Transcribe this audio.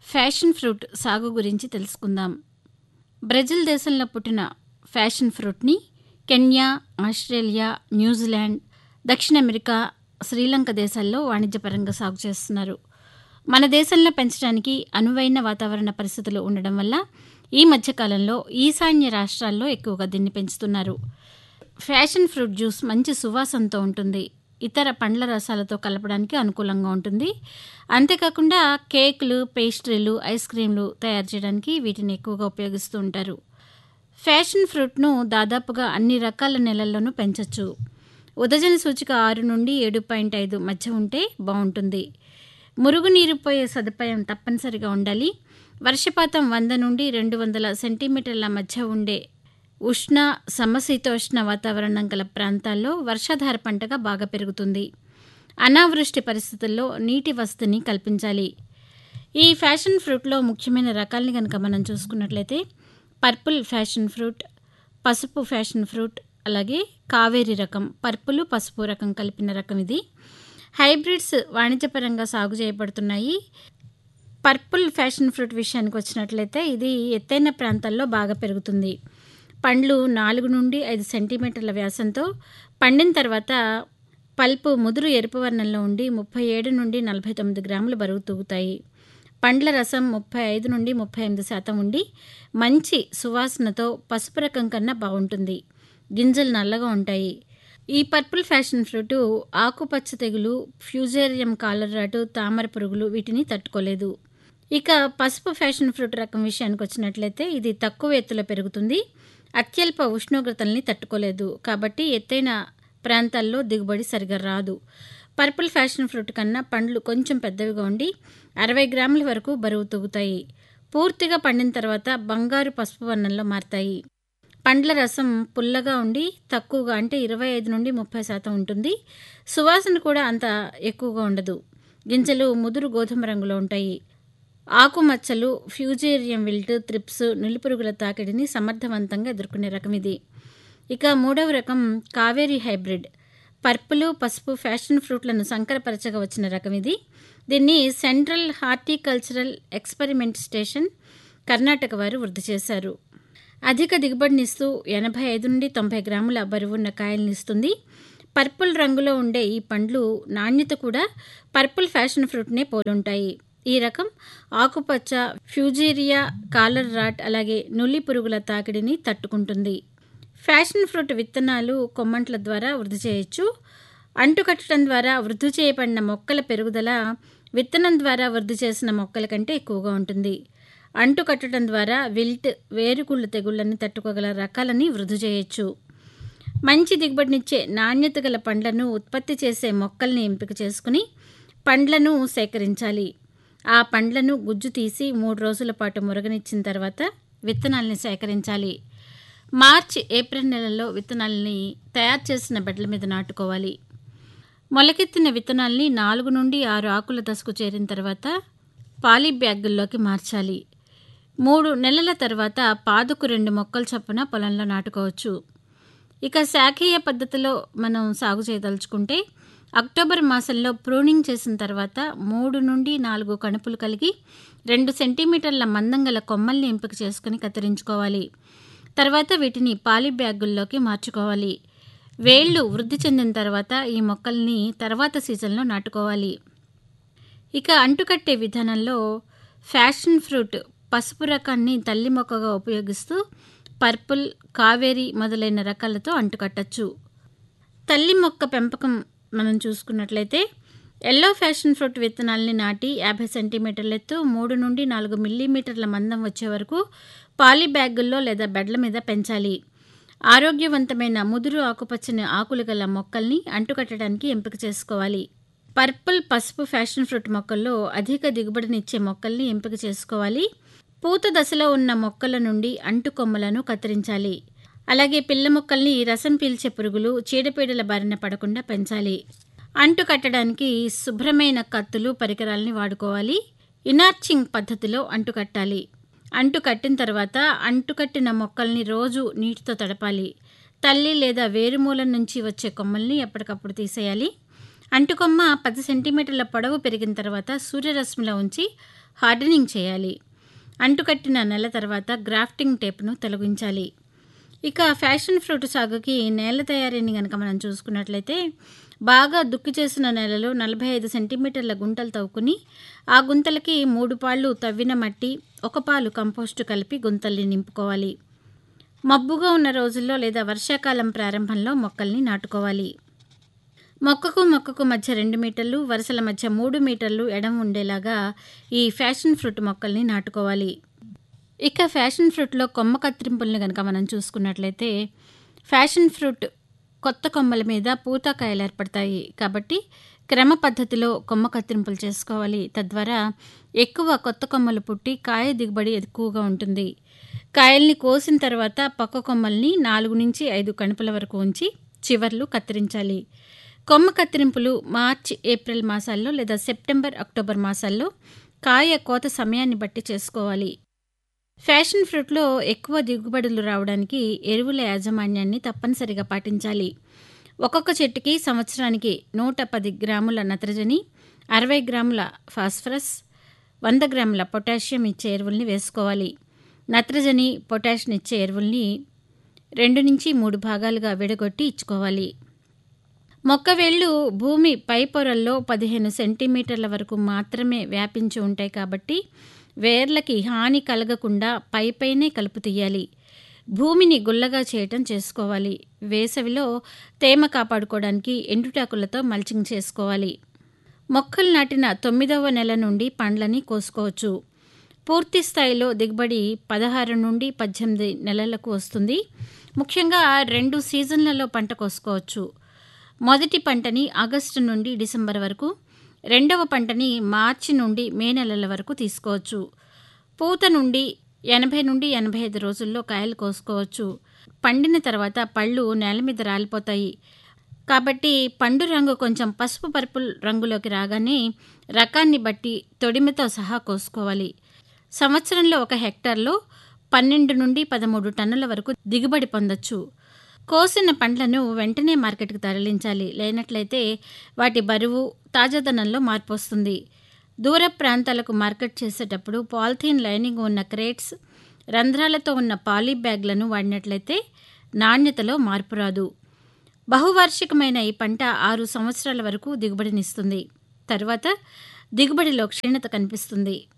fashion fruit సాగు గురించి తెలుసుకుందాం బ్రెజిల్ దేశంలో పుట్టిన ఫ్యాషన్ ఫ్రూట్ని కెన్యా ఆస్ట్రేలియా న్యూజిలాండ్ దక్షిణ అమెరికా శ్రీలంక దేశాల్లో వాణిజ్యపరంగా సాగు చేస్తున్నారు మన దేశంలో పెంచడానికి అనువైన వాతావరణ పరిస్థితులు ఉండడం వల్ల ఈ మధ్యకాలంలో ఈశాన్య రాష్ట్రాల్లో ఎక్కువగా దీన్ని పెంచుతున్నారు ఫ్యాషన్ ఫ్రూట్ జ్యూస్ మంచి సువాసనతో ఉంటుంది ఇతర పండ్ల రసాలతో కలపడానికి అనుకూలంగా ఉంటుంది అంతేకాకుండా కేకులు పేస్ట్రీలు ఐస్ క్రీంలు తయారు చేయడానికి వీటిని ఎక్కువగా ఉపయోగిస్తూ ఉంటారు ఫ్యాషన్ ఫ్రూట్ను దాదాపుగా అన్ని రకాల నెలల్లోనూ పెంచవచ్చు ఉదజన సూచిక ఆరు నుండి ఏడు పాయింట్ ఐదు మధ్య ఉంటే బాగుంటుంది మురుగునీరు పోయే సదుపాయం తప్పనిసరిగా ఉండాలి వర్షపాతం వంద నుండి రెండు వందల సెంటీమీటర్ల మధ్య ఉండే ఉష్ణ సమశీతోష్ణ వాతావరణం గల ప్రాంతాల్లో వర్షాధార పంటగా బాగా పెరుగుతుంది అనావృష్టి పరిస్థితుల్లో నీటి వసతిని కల్పించాలి ఈ ఫ్యాషన్ ఫ్రూట్లో ముఖ్యమైన రకాలని కనుక మనం చూసుకున్నట్లయితే పర్పుల్ ఫ్యాషన్ ఫ్రూట్ పసుపు ఫ్యాషన్ ఫ్రూట్ అలాగే కావేరి రకం పర్పులు పసుపు రకం కలిపిన రకం ఇది హైబ్రిడ్స్ వాణిజ్యపరంగా సాగు చేయబడుతున్నాయి పర్పుల్ ఫ్యాషన్ ఫ్రూట్ విషయానికి వచ్చినట్లయితే ఇది ఎత్తైన ప్రాంతాల్లో బాగా పెరుగుతుంది పండ్లు నాలుగు నుండి ఐదు సెంటీమీటర్ల వ్యాసంతో పండిన తర్వాత పల్పు ముదురు ఎరుపు వర్ణంలో ఉండి ముప్పై ఏడు నుండి నలభై తొమ్మిది గ్రాములు బరువు తూగుతాయి పండ్ల రసం ముప్పై ఐదు నుండి ముప్పై ఎనిమిది శాతం ఉండి మంచి సువాసనతో పసుపు రకం కన్నా బాగుంటుంది గింజలు నల్లగా ఉంటాయి ఈ పర్పుల్ ఫ్యాషన్ ఫ్రూట్ ఆకుపచ్చ తెగులు ఫ్యూజేరియం కాలర్ రాటు తామర పురుగులు వీటిని తట్టుకోలేదు ఇక పసుపు ఫ్యాషన్ ఫ్రూట్ రకం విషయానికి వచ్చినట్లయితే ఇది తక్కువ ఎత్తులో పెరుగుతుంది అత్యల్ప ఉష్ణోగ్రతల్ని తట్టుకోలేదు కాబట్టి ఎత్తైన ప్రాంతాల్లో దిగుబడి సరిగా రాదు పర్పుల్ ఫ్యాషన్ ఫ్రూట్ కన్నా పండ్లు కొంచెం పెద్దవిగా ఉండి అరవై గ్రాముల వరకు బరువు తూగుతాయి పూర్తిగా పండిన తర్వాత బంగారు పసుపు వర్ణంలో మారతాయి పండ్ల రసం పుల్లగా ఉండి తక్కువగా అంటే ఇరవై ఐదు నుండి ముప్పై శాతం ఉంటుంది సువాసన కూడా అంత ఎక్కువగా ఉండదు గింజలు ముదురు గోధుమ రంగులో ఉంటాయి ఆకుమచ్చలు ఫ్యూజేరియం విల్ట్ త్రిప్స్ నులిపురుగుల తాకిడిని సమర్థవంతంగా ఎదుర్కొనే రకం ఇది ఇక మూడవ రకం కావేరీ హైబ్రిడ్ పర్పులు పసుపు ఫ్యాషన్ ఫ్రూట్లను సంకరపరచగా వచ్చిన రకం ఇది దీన్ని central horticultural experiment station Karnataka వారు వృద్ధి చేశారు అధిక దిగుబడినిస్తూ ఎనభై ఐదు నుండి తొంభై గ్రాముల బరువున్న కాయలనిస్తుంది పర్పుల్ రంగులో ఉండే ఈ పండ్లు నాణ్యత కూడా పర్పుల్ ఫ్యాషన్ ఫ్రూట్నే పోలుంటాయి ఈ రకం ఆకుపచ్చ ఫ్యూజీరియా కాలర్ రాట్ అలాగే నుల్లి పురుగుల తాకిడిని తట్టుకుంటుంది ఫ్యాషన్ ఫ్రూట్ విత్తనాలు కొమ్మంట్ల ద్వారా వృద్ధి చేయొచ్చు అంటుకట్టడం ద్వారా వృద్ధి చేయబడిన మొక్కల పెరుగుదల విత్తనం ద్వారా వృద్ధి చేసిన మొక్కల కంటే ఎక్కువగా ఉంటుంది అంటు కట్టడం ద్వారా విల్ట్ వేరుకుళ్ళు తెగుళ్లను తట్టుకోగల రకాలని వృద్ధి చేయొచ్చు మంచి దిగుబడినిచ్చే నాణ్యత గల పండ్లను ఉత్పత్తి చేసే మొక్కల్ని ఎంపిక చేసుకుని పండ్లను సేకరించాలి ఆ పండ్లను గుజ్జు తీసి మూడు రోజుల పాటు మురగనిచ్చిన తర్వాత విత్తనాల్ని సేకరించాలి మార్చి ఏప్రిల్ నెలలో విత్తనాలని తయారు చేసిన బెడ్ల మీద నాటుకోవాలి మొలకెత్తిన విత్తనాల్ని నాలుగు నుండి ఆరు ఆకుల దశకు చేరిన తర్వాత పాలీ బ్యాగుల్లోకి మార్చాలి మూడు నెలల తర్వాత పాదుకు రెండు మొక్కలు చొప్పున పొలంలో నాటుకోవచ్చు ఇక శాఖీయ పద్ధతిలో మనం సాగు చేయదలుచుకుంటే అక్టోబర్ మాసంలో ప్రూనింగ్ చేసిన తర్వాత మూడు నుండి నాలుగు కణుపులు కలిగి రెండు సెంటీమీటర్ల మందం గల కొమ్మల్ని ఎంపిక చేసుకుని కత్తిరించుకోవాలి తర్వాత వీటిని పాలీ బ్యాగుల్లోకి మార్చుకోవాలి వేళ్ళు వృద్ధి చెందిన తర్వాత ఈ మొక్కల్ని తర్వాత సీజన్లో నాటుకోవాలి ఇక అంటుకట్టే విధానంలో ఫ్యాషన్ ఫ్రూట్ పసుపు రకాన్ని తల్లి మొక్కగా ఉపయోగిస్తూ పర్పుల్ కావేరి మొదలైన రకాలతో అంటుకట్టచ్చు తల్లి మొక్క పెంపకం మనం చూసుకున్నట్లయితే ఎల్లో ఫ్యాషన్ ఫ్రూట్ విత్తనాల్ని నాటి యాభై సెంటీమీటర్ల ఎత్తు మూడు నుండి నాలుగు మిల్లీమీటర్ల మందం వచ్చే వరకు పాలీ బ్యాగుల్లో లేదా బెడ్ల మీద పెంచాలి ఆరోగ్యవంతమైన ముదురు ఆకుపచ్చని ఆకులు గల మొక్కల్ని అంటుకట్టడానికి ఎంపిక చేసుకోవాలి పర్పుల్ పసుపు ఫ్యాషన్ ఫ్రూట్ మొక్కల్లో అధిక దిగుబడినిచ్చే మొక్కల్ని ఎంపిక చేసుకోవాలి పూత దశలో ఉన్న మొక్కల నుండి అంటు కొమ్మలను కత్తిరించాలి అలాగే పిల్ల మొక్కల్ని రసం పీల్చే పురుగులు చీడపీడల బారిన పడకుండా పెంచాలి అంటు కట్టడానికి శుభ్రమైన కత్తులు పరికరాలని వాడుకోవాలి ఇనార్చింగ్ పద్ధతిలో అంటు కట్టాలి అంటు కట్టిన తర్వాత అంటు కట్టిన మొక్కల్ని రోజు నీటితో తడపాలి తల్లి లేదా వేరుమూలం నుంచి వచ్చే కొమ్మల్ని ఎప్పటికప్పుడు తీసేయాలి అంటుకొమ్మ పది సెంటీమీటర్ల పొడవు పెరిగిన తర్వాత సూర్యరశ్మిలో ఉంచి హార్డనింగ్ చేయాలి అంటుకట్టిన నెల తర్వాత గ్రాఫ్టింగ్ టేప్ను తొలగించాలి ఇక ఫ్యాషన్ ఫ్రూట్ సాగుకి నేల తయారీని కనుక మనం చూసుకున్నట్లయితే బాగా దుక్కి చేసిన నేలలో నలభై ఐదు సెంటీమీటర్ల గుంటలు తవ్వుకుని ఆ గుంతలకి మూడు పాళ్ళు తవ్విన మట్టి ఒక పాలు కంపోస్టు కలిపి గుంతల్ని నింపుకోవాలి మబ్బుగా ఉన్న రోజుల్లో లేదా వర్షాకాలం ప్రారంభంలో మొక్కల్ని నాటుకోవాలి మొక్కకు మొక్కకు మధ్య రెండు మీటర్లు వరుసల మధ్య మూడు మీటర్లు ఎడం ఉండేలాగా ఈ ఫ్యాషన్ ఫ్రూట్ మొక్కల్ని నాటుకోవాలి ఇక ఫ్యాషన్ ఫ్రూట్లో కొమ్మ కత్తిరింపుల్ని కనుక మనం చూసుకున్నట్లయితే ఫ్యాషన్ ఫ్రూట్ కొత్త కొమ్మల మీద పూత కాయలు ఏర్పడతాయి కాబట్టి క్రమ పద్ధతిలో కొమ్మ కత్తిరింపులు చేసుకోవాలి తద్వారా ఎక్కువ కొత్త కొమ్మలు పుట్టి కాయ దిగుబడి ఎక్కువగా ఉంటుంది కాయల్ని కోసిన తర్వాత పక్క కొమ్మల్ని నాలుగు నుంచి ఐదు కణుపుల వరకు ఉంచి చివర్లు కత్తిరించాలి కొమ్మ కత్తిరింపులు మార్చి ఏప్రిల్ మాసాల్లో లేదా సెప్టెంబర్ అక్టోబర్ మాసాల్లో కాయ కోత సమయాన్ని బట్టి చేసుకోవాలి ఫ్యాషన్ ఫ్రూట్లో ఎక్కువ దిగుబడులు రావడానికి ఎరువుల యాజమాన్యాన్ని తప్పనిసరిగా పాటించాలి ఒక్కొక్క చెట్టుకి సంవత్సరానికి నూట పది గ్రాముల నత్రజని అరవై గ్రాముల ఫాస్ఫరస్ వంద గ్రాముల పొటాషియం ఇచ్చే ఎరువుల్ని వేసుకోవాలి నత్రజని పొటాషియం ఇచ్చే ఎరువుల్ని రెండు నుంచి మూడు భాగాలుగా విడగొట్టి ఇచ్చుకోవాలి మొక్క వేళ్ళు భూమి పై పొరల్లో పదిహేను సెంటీమీటర్ల వరకు మాత్రమే వ్యాపించి ఉంటాయి కాబట్టి వేర్లకి హాని కలగకుండా పైపైనే కలుపు తీయాలి భూమిని గుల్లగా చేయటం చేసుకోవాలి వేసవిలో తేమ కాపాడుకోవడానికి ఎండుటాకులతో మల్చింగ్ చేసుకోవాలి మొక్కలు నాటిన తొమ్మిదవ నెల నుండి పండ్లని కోసుకోవచ్చు పూర్తి స్థాయిలో దిగుబడి పదహారు నుండి పద్దెనిమిది నెలలకు వస్తుంది ముఖ్యంగా రెండు సీజన్లలో పంట కోసుకోవచ్చు మొదటి పంటని ఆగస్టు నుండి డిసెంబర్ వరకు రెండవ పంటని మార్చి నుండి మే నెలల వరకు తీసుకోవచ్చు పూత నుండి ఎనభై నుండి ఎనభై ఐదు రోజుల్లో కాయలు కోసుకోవచ్చు పండిన తర్వాత పళ్ళు నేల మీద రాలిపోతాయి కాబట్టి పండు రంగు కొంచెం పసుపు పరుపుల్ రంగులోకి రాగానే రకాన్ని బట్టి తొడిమితో సహా కోసుకోవాలి సంవత్సరంలో ఒక హెక్టార్లో పన్నెండు నుండి పదమూడు టన్నుల వరకు దిగుబడి పొందొచ్చు కోసిన పండ్లను వెంటనే మార్కెట్కి తరలించాలి లేనట్లయితే వాటి బరువు తాజాదనంలో మార్పు వస్తుంది దూర ప్రాంతాలకు మార్కెట్ చేసేటప్పుడు పాలిథీన్ లైనింగ్ ఉన్న క్రేట్స్ రంధ్రాలతో ఉన్న పాలీ బ్యాగ్లను వాడినట్లయితే నాణ్యతలో మార్పు రాదు బహువార్షికమైన ఈ పంట ఆరు సంవత్సరాల వరకు దిగుబడినిస్తుంది తర్వాత దిగుబడిలో క్షీణత కనిపిస్తుంది